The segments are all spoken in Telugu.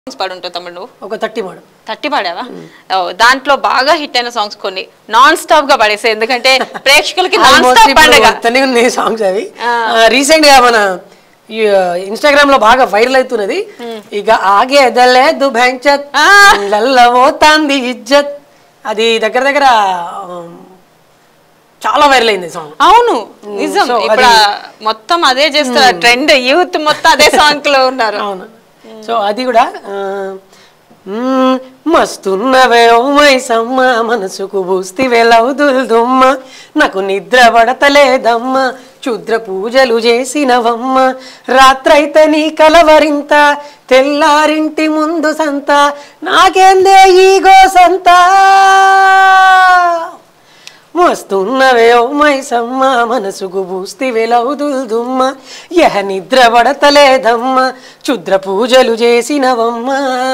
పాడుంటావు తమ్ముడు నువ్వు ఒక థర్టీ మేడం థర్టీ పాడావా ఓ, దాంట్లో బాగా హిట్ అయిన సాంగ్స్ కొన్ని నాన్ స్టాప్ గా పాడేసే ఎందుకంటే ప్రేక్షకులకి నాన్ Almost స్టాప్ ఇప్పుడు పండగ వస్తూనే ఉన్నాయి సాంగ్స్ అవి ఆ. రీసెంట్ గా మన ఇన్స్టాగ్రామ్ లో బాగా వైరల్ అవుతున్నది ఇక ఆగేదలేదు భయంచత్ ఆ. లల్లవోతాంది ఇజ్జత్ అది దగ్గర దగ్గర ఆ, చాలా వైరల్ అయింది సాంగ్ అవును నిజం సో ఇప్పుడు అది- ఆ మొత్తం అదే చేస్తారు ట్రెండ్ యూత్ మొత్తం అదే సాంగ్ లో ఉన్నారు అవును సో అది కూడా ఆ, మ్మ్, మస్తున్నవే ఓ మైసమ్మ మనసుకు బూస్తివే లవుదుల్దుమ్మ నాకు నిద్ర పడతలేదమ్మ క్షుద్ర పూజలు చేసినవమ్మ రాత్రైతే నీ కలవరింత తెల్లారింటి ముందు సంత నాకేందే ఈగో సంత మస్తున్నవే ఓ మైసమ్మ మనసుకు బూస్తివే లవుదుల్దుమ్మ యహ నిద్ర పడతలేదమ్మ క్షుద్ర పూజలు చేసినవమ్మ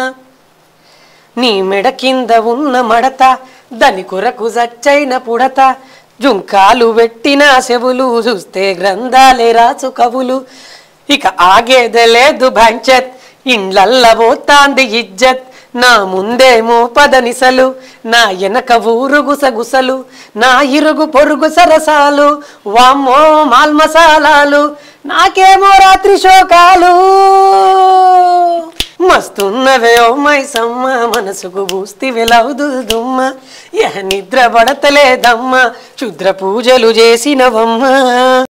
నీ మెడ కింద ఉన్న మడత దాని కొరకు జచ్చైన పుడత జుంకాలు పెట్టిన చెవులు చూస్తే గ్రంథాలే రాసు కవులు ఇక ఆగేదే లేదు భంచత్ ఇండ్లల్ల పోతాంది ఇజ్జత్ నా ముందేమో పదనిసలు నా వెనక ఊరు గుసగుసలు నా ఇరుగు పొరుగు సరసాలు వామ్మో మాల్ మసాలాలు నాకేమో రాత్రి శోకాలు మస్తున్నవే ఓ మైసమ్మ మనసుకు బూస్తి వెలవుదుల్దుమ్మ యహ నిద్ర పడతలేదమ్మ క్షుద్ర పూజలు చేసినవమ్మ